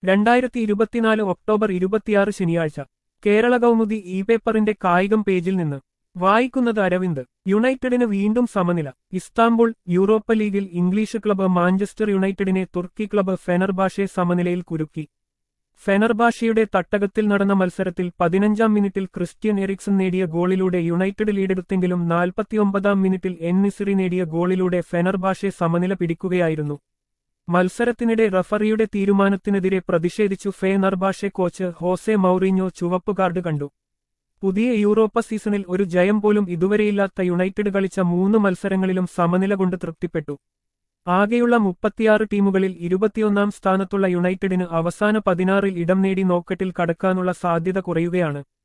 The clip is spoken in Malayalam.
രണ്ടായിരത്തി ഇരുപത്തിനാല് ഒക്ടോബർ ഇരുപത്തിയാറ് ശനിയാഴ്ച കേരള കൗമുദി ഇ പേപ്പറിന്റെ കായികം പേജിൽ നിന്ന് വായിക്കുന്നത് അരവിന്ദ് യുണൈറ്റഡിന് വീണ്ടും സമനില ഇസ്താംബുൾ യൂറോപ്പ ലീഗിൽ ഇംഗ്ലീഷ് ക്ലബ്ബ് മാഞ്ചസ്റ്റർ യുണൈറ്റഡിനെ തുർക്കി ക്ലബ്ബ് ഫെനർബാഷെ സമനിലയിൽ കുരുക്കി ഫെനർബാഷയുടെ തട്ടകത്തിൽ നടന്ന മത്സരത്തിൽ പതിനഞ്ചാം മിനിറ്റിൽ ക്രിസ്ത്യൻ എറിക്സൺ നേടിയ ഗോളിലൂടെ യുണൈറ്റഡ് ലീഡെടുത്തെങ്കിലും നാൽപ്പത്തിയൊമ്പതാം മിനിറ്റിൽ എൻ നിസിറി നേടിയ ഗോളിലൂടെ ഫെനർബാഷെ സമനില പിടിക്കുകയായിരുന്നു മത്സരത്തിനിടെ റഫറിയുടെ തീരുമാനത്തിനെതിരെ പ്രതിഷേധിച്ചു ഫെനർബാഷെ കോച്ച് ഹോസെ മൗറിഞ്ഞോ ചുവപ്പ് കാർഡ് കണ്ടു പുതിയ യൂറോപ്പ സീസണിൽ ഒരു ജയം പോലും ഇതുവരെയില്ലാത്ത യുണൈറ്റഡ് കളിച്ച മൂന്ന് മത്സരങ്ങളിലും സമനില കൊണ്ട് തൃപ്തിപ്പെട്ടു ആകെയുള്ള മുപ്പത്തിയാറ് ടീമുകളിൽ ഇരുപത്തിയൊന്നാം സ്ഥാനത്തുള്ള യുണൈറ്റഡിന് അവസാന പതിനാറിൽ ഇടം നേടി നോക്കറ്റിൽ കടക്കാനുള്ള സാധ്യത കുറയുകയാണ്